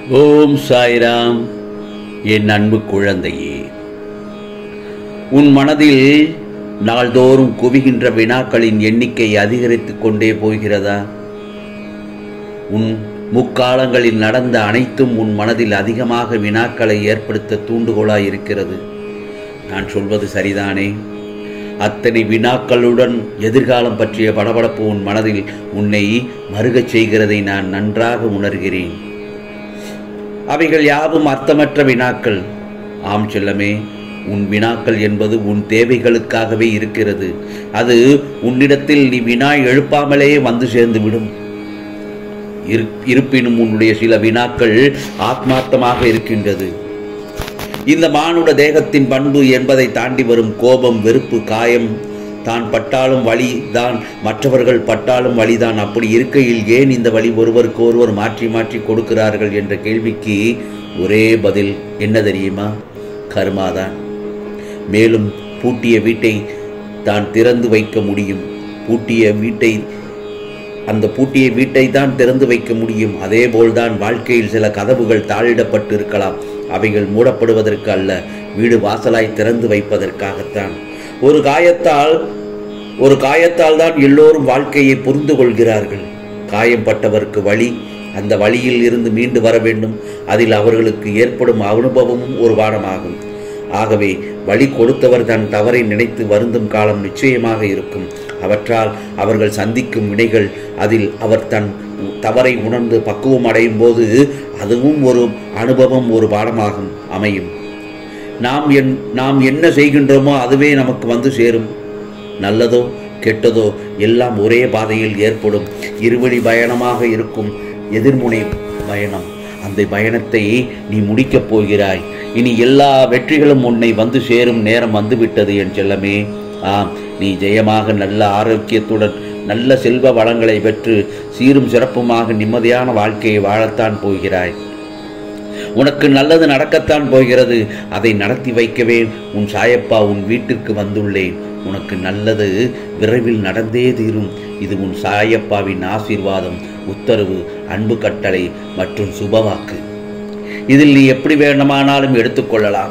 ஓம் சாய்ராம் என் அன்பு குழந்தையே உன் மனதில் நாள்தோறும் குவிகின்ற வினாக்களின் எண்ணிக்கை அதிகரித்துக் கொண்டே போகிறதா உன் முக்காலங்களில் நடந்த அனைத்தும் உன் மனதில் அதிகமாக வினாக்களை ஏற்படுத்த தூண்டுகோலாய் இருக்கிறது நான் சொல்வது சரிதானே அத்தனை வினாக்களுடன் எதிர்காலம் பற்றிய படபடப்பு உன் மனதில் உன்னை மருகச் செய்கிறதை நான் நன்றாக உணர்கிறேன் அவைகள் யாவும் அர்த்தமற்ற வினாக்கள் ஆம் செல்லமே உன் வினாக்கள் என்பது உன் தேவைகளுக்காகவே இருக்கிறது அது உன்னிடத்தில் நீ வினா எழுப்பாமலே வந்து சேர்ந்து விடும் இரு- இருப்பினும் உன்னுடைய சில வினாக்கள் ஆத்மார்த்தமாக இருக்கின்றது இந்த மானுட தேகத்தின் பண்பு என்பதை தாண்டி வரும் கோபம் வெறுப்பு காயம் தான் பட்டாலும் வலி தான் மற்றவர்கள் பட்டாலும் வலிதான் அப்படி இருக்கையில் ஏன் இந்த வழி ஒருவருக்கு ஒருவர் மாற்றி மாற்றி கொடுக்கிறார்கள் என்ற கேள்விக்கு ஒரே பதில் என்ன தெரியுமா கர்மாதான் மேலும் பூட்டிய வீட்டை தான் திறந்து வைக்க முடியும் பூட்டிய வீட்டை அந்த பூட்டிய வீட்டை தான் திறந்து வைக்க முடியும் அதேபோல்தான் வாழ்க்கையில் சில கதவுகள் தாளிடப்பட்டு இருக்கலாம் அவைகள் மூடப்படுவதற்கு அல்ல வீடு வாசலாய் திறந்து வைப்பதற்காகத்தான் ஒரு காயத்தால் ஒரு காயத்தால் தான் எல்லோரும் வாழ்க்கையை புரிந்து கொள்கிறார்கள் காயம்பட்டவருக்கு வழி அந்த வழியில் இருந்து மீண்டு வர வேண்டும் அதில் அவர்களுக்கு ஏற்படும் அனுபவமும் ஒரு பாடமாகும் ஆகவே வழி கொடுத்தவர் தன் தவறை நினைத்து வருந்தும் காலம் நிச்சயமாக இருக்கும் அவற்றால் அவர்கள் சந்திக்கும் வினைகள் அதில் அவர் தன் தவறை உணர்ந்து பக்குவம் அடையும் போது அதுவும் ஒரு அனுபவம் ஒரு பாடமாகும் அமையும் நாம் என் நாம் என்ன செய்கின்றோமோ அதுவே நமக்கு வந்து சேரும் நல்லதோ கெட்டதோ எல்லாம் ஒரே பாதையில் ஏற்படும் இருவழி பயணமாக இருக்கும் எதிர்முனை பயணம் அந்த பயணத்தை நீ முடிக்கப் போகிறாய் இனி எல்லா வெற்றிகளும் உன்னை வந்து சேரும் நேரம் வந்துவிட்டது என் செல்லமே ஆம் நீ ஜெயமாக நல்ல ஆரோக்கியத்துடன் நல்ல செல்வ வளங்களை பெற்று சீரும் சிறப்புமாக நிம்மதியான வாழ்க்கையை வாழத்தான் போகிறாய் உனக்கு நல்லது நடக்கத்தான் போகிறது அதை நடத்தி வைக்கவே உன் சாயப்பா உன் வீட்டிற்கு வந்துள்ளேன் உனக்கு நல்லது விரைவில் நடந்தே தீரும் இது உன் சாயப்பாவின் ஆசீர்வாதம் உத்தரவு அன்பு கட்டளை மற்றும் சுபவாக்கு இதில் நீ எப்படி வேண்டுமானாலும் எடுத்துக்கொள்ளலாம்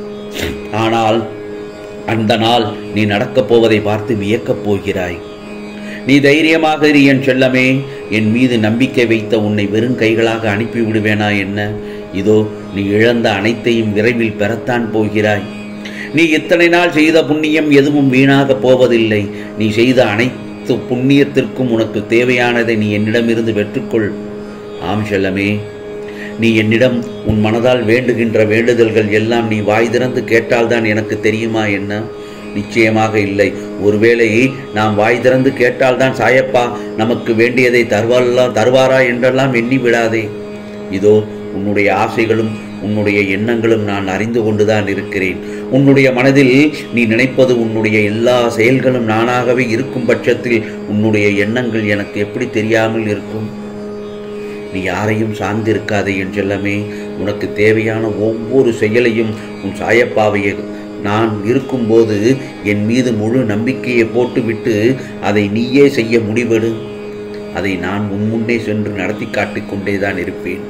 ஆனால் அந்த நாள் நீ நடக்கப் போவதை பார்த்து வியக்கப் போகிறாய் நீ தைரியமாக இரு என் செல்லமே என் மீது நம்பிக்கை வைத்த உன்னை வெறும் கைகளாக அனுப்பி விடுவேனா என்ன இதோ நீ இழந்த அனைத்தையும் விரைவில் பெறத்தான் போகிறாய் நீ இத்தனை நாள் செய்த புண்ணியம் எதுவும் வீணாகப் போவதில்லை நீ செய்த அனைத்து புண்ணியத்திற்கும் உனக்கு தேவையானதை நீ என்னிடமிருந்து பெற்றுக்கொள் ஆம் செல்லமே நீ என்னிடம் உன் மனதால் வேண்டுகின்ற வேண்டுதல்கள் எல்லாம் நீ வாய் திறந்து கேட்டால்தான் எனக்கு தெரியுமா என்ன நிச்சயமாக இல்லை ஒருவேளை நாம் வாய் திறந்து கேட்டால்தான் சாயப்பா நமக்கு வேண்டியதை தருவாரா தருவாரா என்றெல்லாம் எண்ணி விடாதே இதோ உன்னுடைய ஆசைகளும் உன்னுடைய எண்ணங்களும் நான் அறிந்து கொண்டுதான் இருக்கிறேன் உன்னுடைய மனதில் நீ நினைப்பது உன்னுடைய எல்லா செயல்களும் நானாகவே இருக்கும் பட்சத்தில் உன்னுடைய எண்ணங்கள் எனக்கு எப்படி தெரியாமல் இருக்கும் நீ யாரையும் சார்ந்திருக்காதே என் செல்லமே உனக்கு தேவையான ஒவ்வொரு செயலையும் உன் சாயப்பாவையை நான் இருக்கும்போது என் மீது முழு நம்பிக்கையை போட்டுவிட்டு அதை நீயே செய்ய முடிவெடு அதை நான் உன் முன்னே சென்று நடத்தி காட்டிக் கொண்டேதான் இருப்பேன்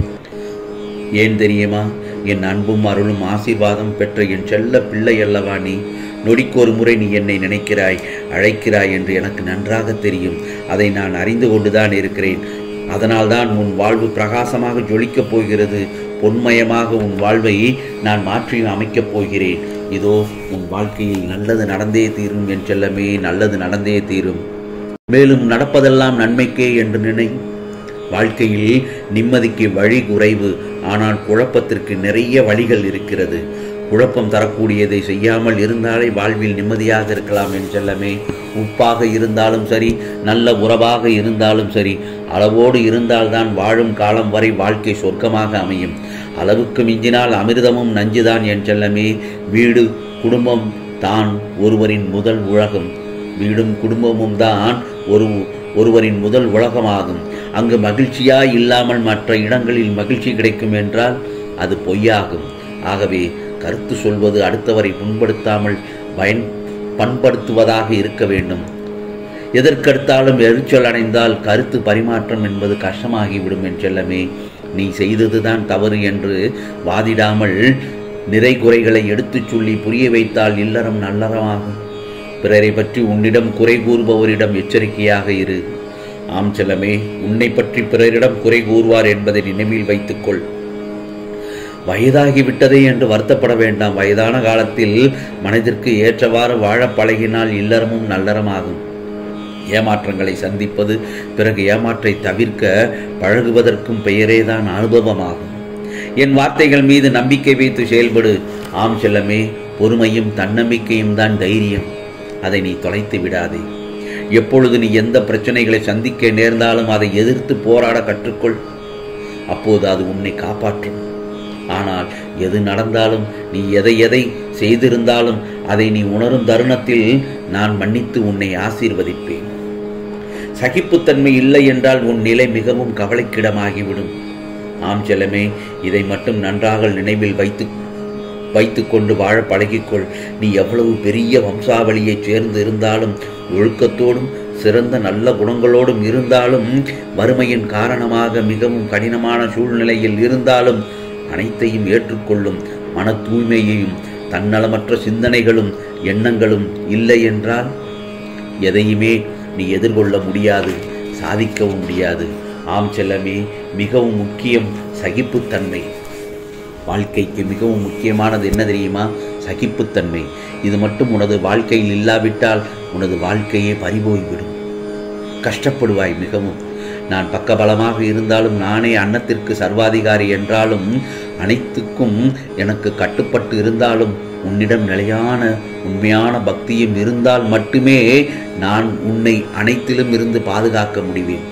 ஏன் தெரியுமா என் அன்பும் அருளும் ஆசீர்வாதம் பெற்ற என் செல்ல பிள்ளை அல்லவா நீ நொடிக்கு ஒரு முறை நீ என்னை நினைக்கிறாய் அழைக்கிறாய் என்று எனக்கு நன்றாக தெரியும் அதை நான் அறிந்து கொண்டுதான் இருக்கிறேன் அதனால்தான் உன் வாழ்வு பிரகாசமாக ஜொலிக்கப் போகிறது பொன்மயமாக உன் வாழ்வை நான் மாற்றி அமைக்கப் போகிறேன் இதோ உன் வாழ்க்கையில் நல்லது நடந்தே தீரும் என் செல்லமே நல்லது நடந்தே தீரும் மேலும் நடப்பதெல்லாம் நன்மைக்கே என்று நினை வாழ்க்கையில் நிம்மதிக்கு வழி குறைவு ஆனால் குழப்பத்திற்கு நிறைய வழிகள் இருக்கிறது குழப்பம் தரக்கூடியதை செய்யாமல் இருந்தாலே வாழ்வில் நிம்மதியாக இருக்கலாம் என் செல்லமே உப்பாக இருந்தாலும் சரி நல்ல உறவாக இருந்தாலும் சரி அளவோடு இருந்தால்தான் வாழும் காலம் வரை வாழ்க்கை சொர்க்கமாக அமையும் அளவுக்கு மிஞ்சினால் அமிர்தமும் நஞ்சுதான் என் செல்லமே வீடு குடும்பம் தான் ஒருவரின் முதல் உலகம் வீடும் குடும்பமும் தான் ஒரு ஒருவரின் முதல் உலகமாகும் அங்கு மகிழ்ச்சியாய் இல்லாமல் மற்ற இடங்களில் மகிழ்ச்சி கிடைக்கும் என்றால் அது பொய்யாகும் ஆகவே கருத்து சொல்வது அடுத்தவரை புண்படுத்தாமல் பயன் பண்படுத்துவதாக இருக்க வேண்டும் எதற்கெடுத்தாலும் எரிச்சல் அடைந்தால் கருத்து பரிமாற்றம் என்பது கஷ்டமாகிவிடும் என் செல்லமே நீ செய்ததுதான் தவறு என்று வாதிடாமல் நிறை குறைகளை எடுத்துச் சொல்லி புரிய வைத்தால் இல்லறம் நல்லறமாகும் பிறரை பற்றி உன்னிடம் குறை கூறுபவரிடம் எச்சரிக்கையாக இரு ஆம் செல்லமே உன்னை பற்றி பிறரிடம் குறை கூறுவார் என்பதை நினைவில் வைத்துக்கொள் வயதாகிவிட்டதே என்று வருத்தப்பட வேண்டாம் வயதான காலத்தில் மனதிற்கு ஏற்றவாறு வாழப் பழகினால் இல்லறமும் நல்லறமாகும் ஏமாற்றங்களை சந்திப்பது பிறகு ஏமாற்றை தவிர்க்க பழகுவதற்கும் பெயரேதான் அனுபவமாகும் என் வார்த்தைகள் மீது நம்பிக்கை வைத்து செயல்படு ஆம் செல்லமே பொறுமையும் தன்னம்பிக்கையும் தான் தைரியம் அதை நீ தொலைத்து விடாதே எப்பொழுது நீ எந்த பிரச்சனைகளை சந்திக்க நேர்ந்தாலும் அதை எதிர்த்து போராட கற்றுக்கொள் அப்போது அது உன்னை காப்பாற்றும் ஆனால் எது நடந்தாலும் நீ எதை எதை செய்திருந்தாலும் அதை நீ உணரும் தருணத்தில் நான் மன்னித்து உன்னை ஆசீர்வதிப்பேன் சகிப்புத்தன்மை இல்லை என்றால் உன் நிலை மிகவும் கவலைக்கிடமாகிவிடும் ஆம் செல்லமே இதை மட்டும் நன்றாக நினைவில் வைத்து வைத்துக்கொண்டு வாழ பழகிக்கொள் நீ எவ்வளவு பெரிய வம்சாவளியைச் சேர்ந்து இருந்தாலும் ஒழுக்கத்தோடும் சிறந்த நல்ல குணங்களோடும் இருந்தாலும் வறுமையின் காரணமாக மிகவும் கடினமான சூழ்நிலையில் இருந்தாலும் அனைத்தையும் ஏற்றுக்கொள்ளும் மன தூய்மையையும் தன்னலமற்ற சிந்தனைகளும் எண்ணங்களும் இல்லை என்றால் எதையுமே நீ எதிர்கொள்ள முடியாது சாதிக்கவும் முடியாது ஆம் செல்லமே மிகவும் முக்கியம் சகிப்புத்தன்மை வாழ்க்கைக்கு மிகவும் முக்கியமானது என்ன தெரியுமா சகிப்புத்தன்மை இது மட்டும் உனது வாழ்க்கையில் இல்லாவிட்டால் உனது வாழ்க்கையே பறிபோய்விடும் கஷ்டப்படுவாய் மிகவும் நான் பக்கபலமாக இருந்தாலும் நானே அன்னத்திற்கு சர்வாதிகாரி என்றாலும் அனைத்துக்கும் எனக்கு கட்டுப்பட்டு இருந்தாலும் உன்னிடம் நிலையான உண்மையான பக்தியும் இருந்தால் மட்டுமே நான் உன்னை அனைத்திலும் இருந்து பாதுகாக்க முடிவேன்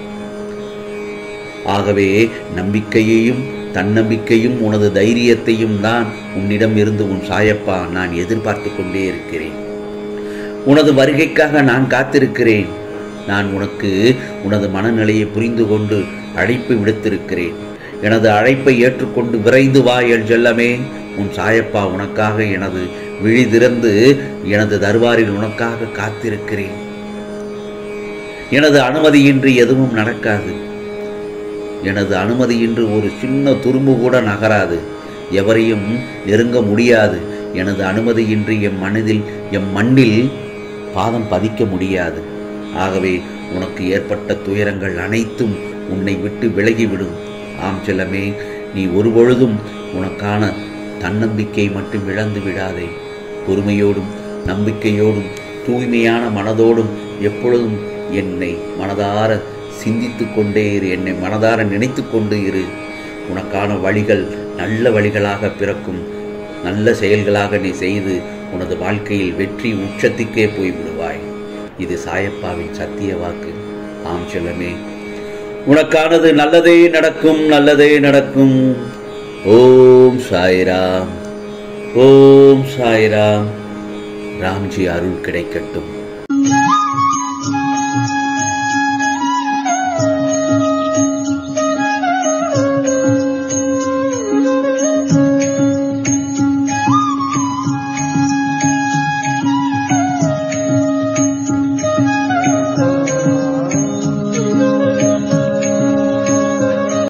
ஆகவே நம்பிக்கையையும் தன்னம்பிக்கையும் உனது தைரியத்தையும் தான் உன்னிடம் இருந்து உன் சாயப்பா நான் எதிர்பார்த்து கொண்டே இருக்கிறேன் உனது வருகைக்காக நான் காத்திருக்கிறேன் நான் உனக்கு உனது மனநிலையை புரிந்து கொண்டு அழைப்பு விடுத்திருக்கிறேன் எனது அழைப்பை ஏற்றுக்கொண்டு விரைந்து வா என் செல்லமே உன் சாயப்பா உனக்காக எனது விழி திறந்து எனது தர்பாரில் உனக்காக காத்திருக்கிறேன் எனது அனுமதியின்றி எதுவும் நடக்காது எனது அனுமதியின்றி ஒரு சின்ன துரும்பு கூட நகராது எவரையும் நெருங்க முடியாது எனது அனுமதியின்றி எம் மனதில் எம் மண்ணில் பாதம் பதிக்க முடியாது ஆகவே உனக்கு ஏற்பட்ட துயரங்கள் அனைத்தும் உன்னை விட்டு விலகிவிடும் ஆம் செல்லமே நீ ஒருபொழுதும் உனக்கான தன்னம்பிக்கை மட்டும் இழந்து விடாதே பொறுமையோடும் நம்பிக்கையோடும் தூய்மையான மனதோடும் எப்பொழுதும் என்னை மனதார சிந்தித்து கொண்டே இரு என்னை மனதார நினைத்து கொண்டு இரு உனக்கான வழிகள் நல்ல வழிகளாக பிறக்கும் நல்ல செயல்களாக நீ செய்து உனது வாழ்க்கையில் வெற்றி உச்சத்துக்கே போய் விடுவாய் இது சாயப்பாவின் சத்திய வாக்கு ஆம் செல்லமே உனக்கானது நல்லதே நடக்கும் நல்லதே நடக்கும் ஓம் சாய்ராம் ஓம் சாய்ராம் ராம்ஜி அருள் கிடைக்கட்டும்